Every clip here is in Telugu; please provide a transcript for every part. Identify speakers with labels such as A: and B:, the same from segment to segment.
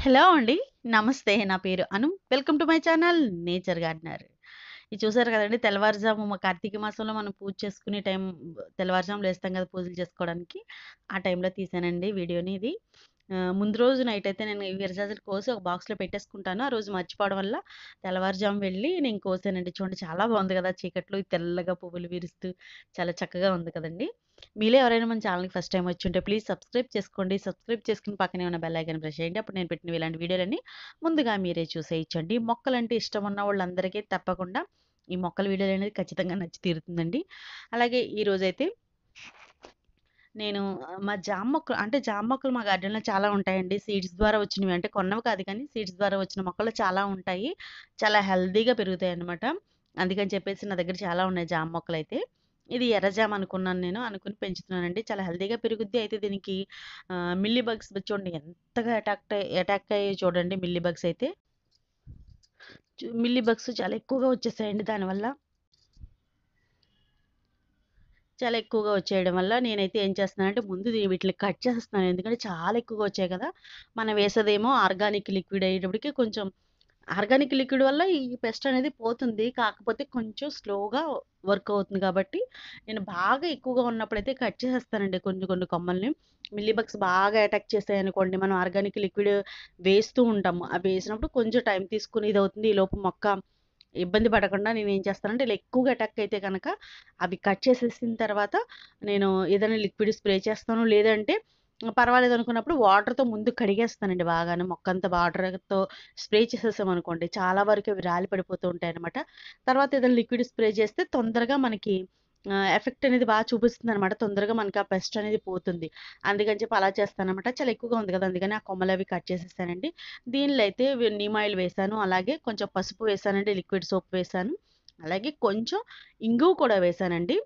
A: హలో అండి. నమస్తే. నా పేరు Anu. Welcome to my channel nature gardener. ఇది చూసారు కదండీ! తెల్లవారుజాము మ కార్తీక మాసంలో మనం పూజ చేసుకునే టైం తెల్లవారుజామున లేస్తాం కదా! పూజలు చేసుకోవడానికి. ఆ టైంలో తీశానండి వీడియోని ఇది. ఆహ్, ముందు రోజు నైట్ అయితే నేను ఈ విరజాజులు కోసి ఒక బాక్స్‌లో పెట్టేసుకుంటాను. ఆ రోజు మర్చిపోవడం వల్ల తెల్లవారుజాము వెళ్లి నేను కోసానండి. చూడండి చాలా బాగుంది కదా! చీకట్లో ఈ తెల్లగా పువ్వులు విరుస్తూ చాలా చక్కగా ఉంది కదండీ! మీలో ఎవరైనా మన ఛానల్‌కి ఫస్ట్ టైమ్ వచ్చుంటే ప్లీజ్ సబ్స్క్రైబ్ చేసుకోండి. సబ్స్క్రైబ్ చేసుకొని పక్కనే ఉన్న బెల్ ఐకాన్ ప్రెస్ చేయండి. అప్పుడు నేను పెట్టిన ఇలాంటి వీడియోలన్నీ ముందుగా మీరే చూసేయొచ్చండి. మొక్కలంటే ఇష్టం ఉన్న వాళ్ళందరికీ తప్పకుండా ఈ మొక్కల వీడియోలనేది ఖచ్చితంగా నచ్చి తీరుతుందండి. అలాగే ఈరోజైతే నేను ఆహ్, మా జామ మొక్కలు అంటే జామ మొక్కలు మా గార్డెన్‌లో చాలా ఉంటాయండి. సీడ్స్ ద్వారా వచ్చినవి అంటే కొన్నవి కాదు కానీ సీడ్స్ ద్వారా వచ్చిన మొక్కలు చాలా ఉంటాయి. చాలా హెల్తీగా పెరుగుతాయన్నమాట. అందుకని చెప్పేసి నా దగ్గర చాలా ఉన్నాయి జామ మొక్కలైతే. ఇది ఎర్ర జామ అనుకున్నాను నేను. అనుకుని పెంచుతున్నానండి. చాలా హెల్తీగా పెరుగుద్ది. అయితే దీనికి ఆహ్, మిల్లీ బగ్స్ చూడండి ఎంతగా అటాక్ట్ అయ్యి అటాక్ అయ్యాయి చూడండి మిల్లీ బగ్స్ అయితే. చు మిల్లీ బగ్స్ చాలా ఎక్కువగా వచ్చేసాయండి దానివల్ల. చాలా ఎక్కువగా వచ్చేయడం వల్ల నేనైతే ఏం చేస్తున్నానంటే ముందు ది వీటిని కట్ చేసేస్తున్నాను. ఎందుకంటే చాలా ఎక్కువగా వచ్చాయి కదా! మనం వేసేదేమో ఆర్గానిక్ లిక్విడ్ అయ్యేటప్పటికి కొంచెం ఆర్గానిక్ లిక్విడ్ వల్ల ఈ పెస్ట్ అనేది పోతుంది. కాకపోతే కొంచెం స్లోగా వర్క్ అవుతుంది కాబట్టి నేను బాగా ఎక్కువగా ఉన్నప్పుడైతే కట్ చేసేస్తానండి కొన్ని కొన్ని కొమ్మల్ని. మిల్లీ బగ్స్ బాగా అటాక్ చేసాయనుకోండి మనం ఆర్గానిక్ లిక్విడ్ వేస్తూ ఉంటాము. అవి వేసినప్పుడు కొంచెం టైం తీసుకొని ఇదవుతుంది. ఈలోపు మొక్క ఇబ్బంది పడకుండా నేనేం చేస్తానంటే ఇలా ఎక్కువగా అటాక్ అయితే గనక అవి కట్ చేసేసిన తర్వాత నేను ఏదైనా లిక్విడ్ స్ప్రే చేస్తాను. లేదంటే పర్వాలేదు అనుకున్నప్పుడు వాటర్‌తో ముందు కడిగేస్తానండి బాగాను. మొక్కంతా వాటర్‌తో స్ప్రే చేసేసామనుకోండి చాలా వరకు అవి రాలి పడిపోతూ ఉంటాయన్నమాట. తర్వాత ఏదైనా లిక్విడ్ స్ప్రే చేస్తే తొందరగా మనకి ఆహ్, ఎఫెక్ట్ అనేది బాగా చూపిస్తుందన్నమాట. తొందరగా మనకి ఆ పెస్ట్ అనేది పోతుంది. అందుకని చెప్పి అలా చేస్తానన్నమాట. చాలా ఎక్కువగా ఉంది కదా! అందుకని ఆ కొమ్మలవి కట్ చేసేసానండి. దీనిలో అయితే వి నీమ్ ఆయిల్ వేశాను. అలాగే కొంచెం పసుపు వేశానండి. లిక్విడ్ సోప్ వేశాను. అలాగే కొంచెం ఇంగువ కూడా వేశానండి.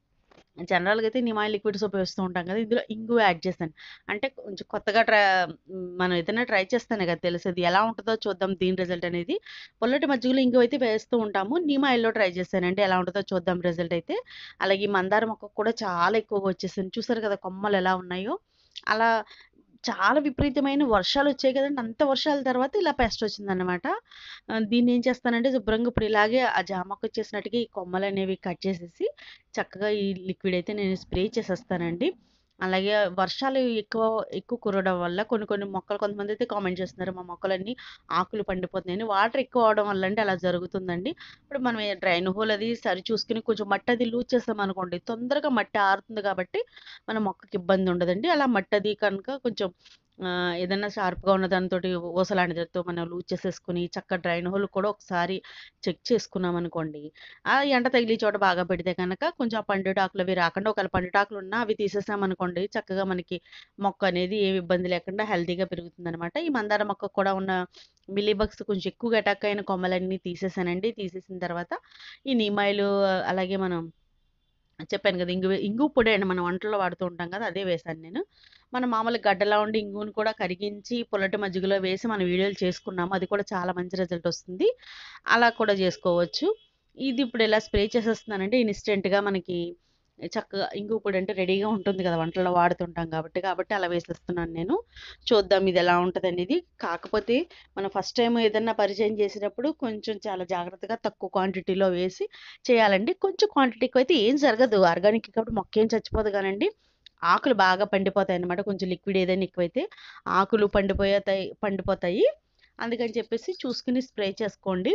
A: జనరల్‌గా అయితే నీమ్ ఆయిల్, లిక్విడ్ సోప్ వేస్తూ ఉంటాం కదా! ఇందులో ఇంగువ యాడ్ చేశాను. అంటే కొంచెం కొత్తగా ట్రా హ్మ్, మనం ఏదైనా ట్రై చేస్తేనే కదా తెలిసేది. ఎలా ఉంటదో చూద్దాం దీని రిజల్ట్ అనేది. పుల్లటి మజ్జిగలో ఇంగువ అయితే వేస్తూ ఉంటాము. నీమ్ ఆయిల్‌లో ట్రై చేశానండి. ఎలా ఉంటదో చూద్దాం రిజల్ట్ అయితే. అలాగే ఈ మందార మొక్కకు కూడా చాలా ఎక్కువగా వచ్చేసింది. చూసారు కదా కొమ్మలు ఎలా ఉన్నాయో. అలా చాలా విపరీతమైన వర్షాలొచ్చాయి కదండీ! అంత వర్షాల తర్వాత ఇలా పెస్ట్ వచ్చిందన్నమాట. ఆహ్, దీన్ని ఏం చేస్తానంటే శుభ్రంగా ఇప్పుడు ఇలాగే ఆ జామ మొక్కొచ్చేసినట్టుగా ఈ కొమ్మలనేవి కట్ చేసేసి చక్కగా ఈ లిక్విడ్ అయితే నేను స్ప్రే చేసేస్తానండి. అలాగే వర్షాలు ఎక్కువ ఎక్కువ కురవడం వల్ల కొన్ని కొన్ని మొక్కలు కొంతమందైతే కామెంట్ చేస్తున్నారు. మా మొక్కలన్నీ ఆకులు పండిపోతున్నాయని. వాటర్ ఎక్కువ అవ్వడం వల్ల అండి అలా జరుగుతుందండి. ఇప్పుడు మనం ఏ డ్రైన్ హోల్ అది సరి చూసుకొని కొంచెం మట్టి అది లూజ్ చేసామనుకోండి తొందరగా మట్టి ఆరుతుంది కాబట్టి మన మొక్కకి ఇబ్బంది ఉండదండి. అలా మట్టి అది కనుక కొంచెం ఆహ్, ఏదన్నా షార్ప్‌గా ఉన్న దానితోటి ఊస లాంటి దానితో మనం లూజ్ చేసేసుకొని చక్కగా డ్రైన్ హోల్ కూడా ఒకసారి చెక్ చేసుకున్నామనుకోండి. ఆ ఎండ తగిలే చోట బాగా పెడితే గనక కొంచెం ఆ పండుటాకులు అవి రాకుండా ఒకవేళ పండుటాకులున్నా అవి తీసేసామనుకోండి చక్కగా మనకి మొక్క అనేది ఏమి ఇబ్బంది లేకుండా హెల్తీగా పెరుగుతుందనమాట. ఈ మందార మొక్కకు కూడా ఉన్న మిల్లీ బగ్స్ కొంచెం ఎక్కువగా అటాక్ అయిన కొమ్మలన్నీ తీసేసానండి. తీసేసిన తర్వాత ఈ నీమ్ ఆయిలు అలాగే మనం చెప్పాను కదా! ఇంగువ ఇంగువ పొడే అండి మనం వంటల్లో వాడుతూ ఉంటాం కదా! అదే వేశాను నేను. మనం మామూలుగా గడ్డలా ఉండి ఇంగువను కూడా కరిగించి పుల్లటి మజ్జిగలో వేసి మనం వీడియోలు చేసుకున్నాము. అది కూడా చాలా మంచి రిజల్ట్ వస్తుంది. అలా కూడా చేసుకోవచ్చు. ఇది ఇప్పుడు ఇలా స్ప్రే చేసేస్తున్నానండి. ఇన్‌స్టెంట్‌గా మనకి చక్కగా ఇంగువ పొడి అంటే రెడీగా ఉంటుంది కదా! వంటల్లో వాడుతుంటాం కాబట్టి. కాబట్టి అలా వేసేస్తున్నాను నేను. చూద్దాం ఇది ఎలా ఉంటదనేది. కాకపోతే మనం ఫస్ట్ టైమ్ ఏదన్నా పరిచయం చేసేటప్పుడు కొంచెం చాలా జాగ్రత్తగా తక్కువ క్వాంటిటీలో వేసి చేయాలండి. కొంచెం క్వాంటిటీ ఎక్కువైతే ఏం జరగదు. ఆర్గానిక్ కాబట్టి మొక్కేం చచ్చిపోదు గానండి. ఆకులు బాగా పండిపోతాయన్నమాట. కొంచెం లిక్విడ్ ఏదైనా ఎక్కువైతే ఆకులు పండిపోయతాయి పండిపోతాయి. అందుకని చెప్పేసి చూసుకొని స్ప్రే చేసుకోండి.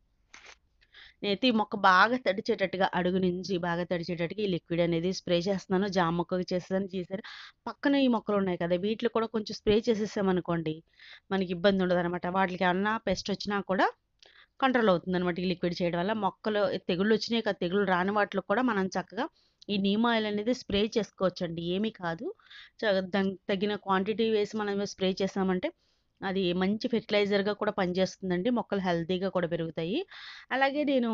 A: నేనైతే ఈ మొక్క బాగా తడిచేటట్టుగా అడుగు నుంచి బాగా తడిచేటట్టుగా ఈ లిక్విడ్ అనేది స్ప్రే చేస్తున్నాను. జామ మొక్కకి చేసేసాను చేశాను. పక్కన ఈ మొక్కలున్నాయి కదా! వీటిలో కూడా కొంచెం స్ప్రే చేసేసామనుకోండి మనకి ఇబ్బంది ఉండదనమాట. వాటికి ఏమన్నా పెస్ట్ వచ్చినా కూడా కంట్రోల్ అవుతుందనమాట. ఈ లిక్విడ్ చేయడం వల్ల. మొక్కలు తెగుళ్ళొచ్చినాయి కదా! తెగుళ్ళు రాని వాటిలో కూడా మనం చక్కగా ఈ నీమ్ ఆయిల్ అనేది స్ప్రే చేసుకోవచ్చండి. ఏమీ కాదు. చ దానికి తగిన క్వాంటిటీ వేసి మనం స్ప్రే చేసామంటే అది మంచి ఫెర్టిలైజర్‌గా కూడా పనిచేస్తుందండి. మొక్కలు హెల్తీగా కూడా పెరుగుతాయి. అలాగే నేను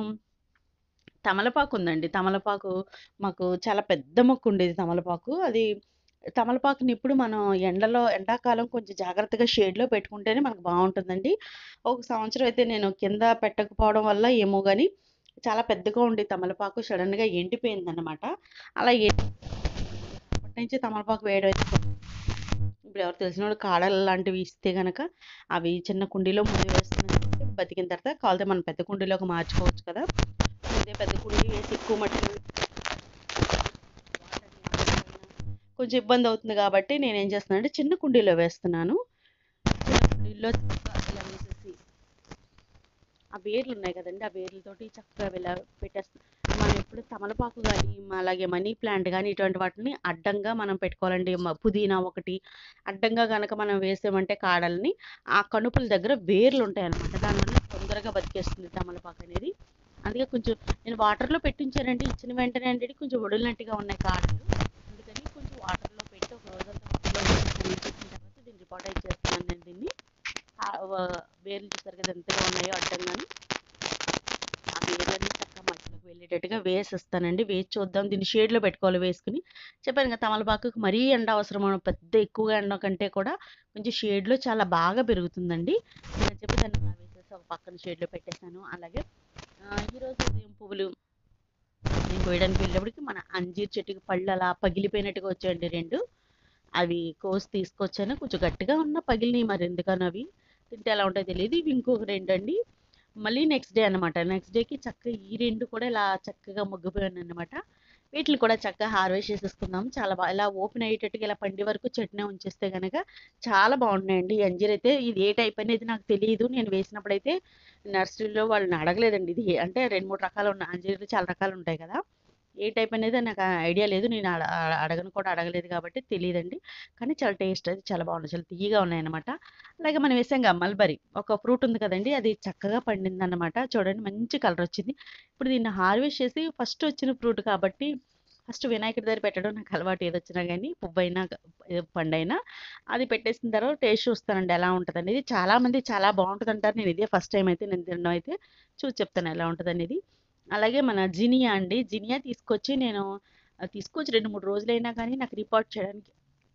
A: తమలపాకు ఉందండి. తమలపాకు మాకు చాలా పెద్ద మొక్క ఉండేది తమలపాకు. అది తమలపాకుని ఎప్పుడు మనం ఎండలో ఎండాకాలం కొంచెం జాగ్రత్తగా షేడ్‌లో పెట్టుకుంటేనే మనకు బావుంటుందండి. ఒక సంవత్సరం అయితే నేను కింద పెట్టకపోవడం వల్ల ఏమో గాని చాలా పెద్దగా ఉండే తమలపాకు సడెన్‌గా ఎండిపోయిందనమాట. అలా ఎ అప్పటి నుంచి తమలపాకు వేయడం అయితే ఇప్పుడు ఎవరు తెలిసిన వాళ్ళు కాడలు లాంటివి ఇస్తే గనక అవి చిన్న కుండీలో ముందు వేస్తున్నారంటే బతికిన తర్వాత కావాలంటే మనం పెద్ద కుండీలోకి మార్చుకోవచ్చు కదా ఇదే పెద్ద కుండీ వేసి ఎక్కువ మట్టి కొంచెం ఇబ్బంది అవుతుంది కాబట్టి నేను ఏం చేస్తున్నాను అంటే చిన్న కుండీలో వేస్తున్నాను చిన్న కుండీలో చక్కగా ఇలా వేసేసి ఆ వేర్లు ఉన్నాయి కదండి ఆ వేర్లతోటి చక్కగా ఇలా పెట్టేస్తాం మనం ఎప్పుడు తమలపాకు కానీ అలాగే మనీ ప్లాంట్ కానీ ఇటువంటి వాటిని అడ్డంగా మనం పెట్టుకోవాలండి మ- పుదీనా ఒకటి అడ్డంగా కనుక మనం వేసామంటే కాడల్ని ఆ కణుపుల దగ్గర వేర్లు ఉంటాయి అన్నమాట దానివల్ల తొందరగా బతికేస్తుంది తమలపాకు అనేది అందుకే కొంచెం నేను వాటర్లో పెట్టించానండి ఇచ్చిన వెంటనే అంటే కొంచెం వడిలినట్టుగా ఉన్నాయి కాడలు అందుకని కొంచెం వాటర్లో పెట్టి ఒక రోజంతా వాటర్లో వేసి పెట్టిన తర్వాత దీన్ని రిపోర్ట్ చేస్తున్నాను నేను దీన్ని ఆ వ- వేర్లు చూసారు కదా ఎంతగా ఉన్నాయో అడ్డంగాని ఆ వేర్లన్నీ చక్కగా మట్టిలోకి వెళ్ళేటట్టుగా వేసేస్తానండి వేసి చూద్దాం దీన్ని షేడ్లో పెట్టుకోవాలి వేసుకుని చెప్పాను కదా తమలపాకుకి మరీ ఎండ అవసరం మనం పెద్ద ఎక్కువగా ఎండ కంటే కూడా కొంచెం షేడ్లో చాలా బాగా పెరుగుతుందండి నేను చెప్పి దాన్ని అలా వేసేసి ఒక పక్కన షేడ్లో పెట్టేశాను అలాగే ఆ, ఈరోజు ఉదయం పువ్వులు నేను కోయడానికి వెళ్ళేప్పటికి మన అంజీర్ చెట్టుకి పళ్ళు అలా పగిలిపోయినట్టుగా వచ్చాయండి రెండు అవి కోసి తీసుకొచ్చాను కొంచెం గట్టిగా ఉన్న పగిలినాయి మరి ఎందుకని అవి తింటే ఎలా ఉంటాయో తెలియదు ఇవి ఇంకొక రెండు అండి మళ్ళీ నెక్స్ట్ డే అనమాట నెక్స్ట్ డేకి చక్కగా ఈ రెండు కూడా ఇలా చక్కగా మొగ్గిపోయాను అనమాట వీటిని కూడా చక్కగా హార్వెస్ట్ చేసేసుకుందాం చాలా బాగా ఇలా ఓపెన్ అయ్యేటట్టుగా ఇలా పండి వరకు చెట్టునే ఉంచేస్తే కనుక చాలా బాగున్నాయండి ఈ అంజీర్ అయితే ఇది ఏ టైప్ అనేది నాకు తెలియదు నేను వేసినప్పుడైతే నర్సరీలో వాళ్ళని అడగలేదండి ఇది ఏ- అంటే రెండు మూడు రకాలు ఉన్నాయి అంజీర్లు చాలా రకాలు ఉంటాయి కదా ఏ టైప్ అనేది నాకు ఐడియా లేదు నేను అడ అడ- అడగను కూడా అడగలేదు కాబట్టి తెలియదండి కానీ చాలా టేస్ట్ అది చాలా బాగుంది చాలా తీయగా ఉన్నాయన్నమాట అలాగే మనం వేసాం కదా మల్బరీ ఒక ఫ్రూట్ ఉంది కదండి అది చక్కగా పండింది అన్నమాట చూడండి మంచి కలర్ వచ్చింది ఇప్పుడు దీన్ని హార్వెస్ట్ చేసి ఫస్ట్ వచ్చిన ఫ్రూట్ కాబట్టి ఫస్ట్ వినాయకుడి దగ్గర పెట్టడం నాకు అలవాటు ఏది వచ్చినా కానీ పువ్వైనా ఏదో పండైనా అది పెట్టేసిన తర్వాత టేస్ట్ చూస్తానండి ఎలా ఉంటుంది అనేది చాలా మంది చాలా బాగుంటుంది అంటారు నేను ఇదే ఫస్ట్ టైం అయితే నేను తినడం అయితే చూసి చెప్తాను ఎలా ఉంటుంది అనేది అలాగే మన జినియా అండి జినియా తీసుకొచ్చి నేను ఆ, తీసుకొచ్చి రెండు మూడు రోజులైనా కానీ నాకు రిపోర్ట్ చేయడానికి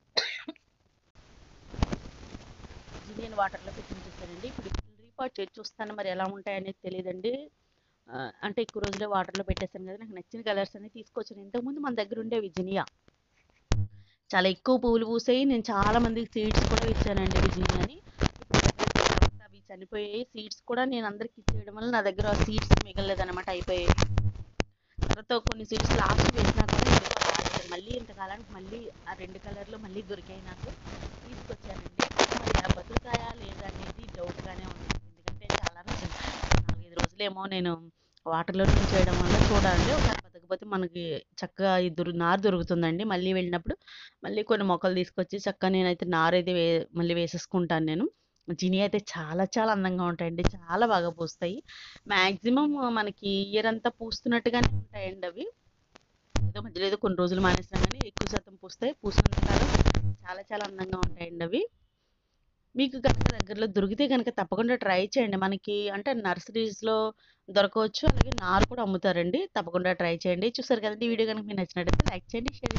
A: జినియన్ వాటర్లో పెట్టి ఉంచేస్తానండి ఇప్పుడు రిపోర్ట్ చేసి చూస్తాను మరి ఎలా ఉంటాయి అనేది తెలియదండి ఆ, అంటే ఎక్కువ రోజులే వాటర్లో పెట్టేస్తాను కదా నాకు నచ్చిన కలర్స్ అన్ని తీసుకొచ్చాను ఇంతకుముందు మన దగ్గర ఉండేవి జినియా చాలా ఎక్కువ పువ్వులు పూసాయి నేను చాలా మందికి సీడ్స్ కూడా ఇచ్చానండి విజయని తర్వాత అవి చనిపోయాయి సీడ్స్ కూడా నేను అందరికి ఇచ్చేయడం వల్ల నా దగ్గర సీడ్స్ మిగలలేదన్నమాట అయిపోయాయి తర్వాత కొన్ని సీడ్స్ లాస్ట్ వేసినా కూడా నాకు రాలేదు. మళ్ళీ ఇంతకాలానికి మళ్ళీ ఆ రెండు కలర్లు మళ్ళీ దొరికాయి నాకు తీసుకొచ్చానండి మరి ఆ బతుకుతాయా లేదా అనేది డౌట్గానే ఉంది ఎందుకంటే చాలా రోజులు నాలుగైదు రోజులేమో నేను వాటర్లో చేయడం వల్ల చూడాలి ఒకసారి బతకపోతే మనకి చక్కగా ఈ దొరు నారు దొరుకుతుందండి మళ్ళీ వెళ్ళినప్పుడు మళ్ళీ కొన్ని మొక్కలు తీసుకొచ్చి చక్కగా నేనైతే నారు అయితే వే మళ్ళీ వేసేసుకుంటాను నేను జిని అయితే చాలా చాలా అందంగా ఉంటాయండి చాలా బాగా పూస్తాయి మ్యాక్సిమం మనకి ఇయర్ అంతా పూస్తున్నట్టుగానే ఉంటాయండి అవి ఏదో మధ్యలో ఏదో కొన్ని రోజులు మానేసినా కానీ ఎక్కువ శాతం పూస్తాయి పూసినంతకాలం చాలా చాలా అందంగా ఉంటాయండి అవి మీకు కనుక దగ్గరలో దొరికితే కనుక తప్పకుండా ట్రై చేయండి మనకి అంటే నర్సరీస్లో దొరకవచ్చు అలాగే నారు కూడా అమ్ముతారండి తప్పకుండా ట్రై చేయండి చూసారు కదండి ఈ వీడియో కనుక మీకు నచ్చినట్లయితే లైక్ చేయండి షేర్ చేయండి